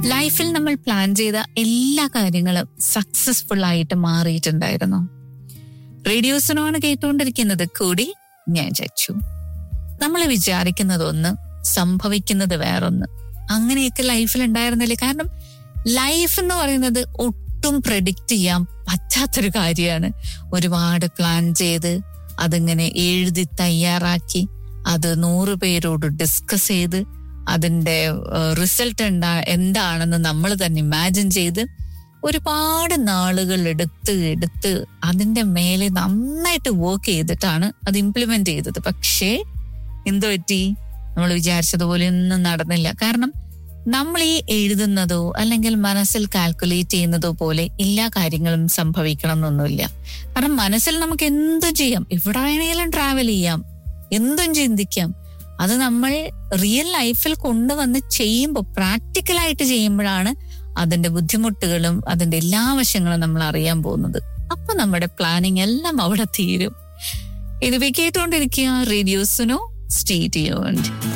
ലൈഫിൽ നമ്മൾ പ്ലാൻ ചെയ്ത എല്ലാ കാര്യങ്ങളും സക്സസ്ഫുൾ ആയിട്ട് മാറിയിട്ടുണ്ടായിരുന്നു റേഡിയോസിനോണ് കേട്ടുകൊണ്ടിരിക്കുന്നത് കൂടി ഞാൻ ചച്ചു നമ്മൾ വിചാരിക്കുന്നത് ഒന്ന് സംഭവിക്കുന്നത് വേറൊന്ന് അങ്ങനെയൊക്കെ ലൈഫിൽ ഉണ്ടായിരുന്നില്ലേ കാരണം ലൈഫ് എന്ന് പറയുന്നത് ഒട്ടും പ്രഡിക്റ്റ് ചെയ്യാൻ പറ്റാത്തൊരു കാര്യമാണ് ഒരുപാട് പ്ലാൻ ചെയ്ത് അതിങ്ങനെ എഴുതി തയ്യാറാക്കി അത് നൂറ് പേരോട് ഡിസ്കസ് ചെയ്ത് അതിന്റെ റിസൾട്ട് എന്താ എന്താണെന്ന് നമ്മൾ തന്നെ ഇമാജിൻ ചെയ്ത് ഒരുപാട് നാളുകൾ എടുത്ത് എടുത്ത് അതിന്റെ മേലെ നന്നായിട്ട് വർക്ക് ചെയ്തിട്ടാണ് അത് ഇംപ്ലിമെന്റ് ചെയ്തത് പക്ഷേ എന്തോ പറ്റി നമ്മൾ വിചാരിച്ചതുപോലെ ഒന്നും നടന്നില്ല കാരണം നമ്മൾ ഈ എഴുതുന്നതോ അല്ലെങ്കിൽ മനസ്സിൽ കാൽക്കുലേറ്റ് ചെയ്യുന്നതോ പോലെ എല്ലാ കാര്യങ്ങളും സംഭവിക്കണം എന്നൊന്നുമില്ല കാരണം മനസ്സിൽ നമുക്ക് എന്തും ചെയ്യാം എവിടെ വേണമെങ്കിലും ട്രാവൽ ചെയ്യാം എന്തും ചിന്തിക്കാം അത് നമ്മൾ റിയൽ ലൈഫിൽ കൊണ്ടുവന്ന് ചെയ്യുമ്പോൾ പ്രാക്ടിക്കലായിട്ട് ചെയ്യുമ്പോഴാണ് അതിന്റെ ബുദ്ധിമുട്ടുകളും അതിന്റെ എല്ലാ വശങ്ങളും നമ്മൾ അറിയാൻ പോകുന്നത് അപ്പൊ നമ്മുടെ പ്ലാനിങ് എല്ലാം അവിടെ തീരും ഇത് കേട്ടുകൊണ്ടിരിക്കുക റേഡിയോസിനോ സ്റ്റേ ട്യൂൺഡ്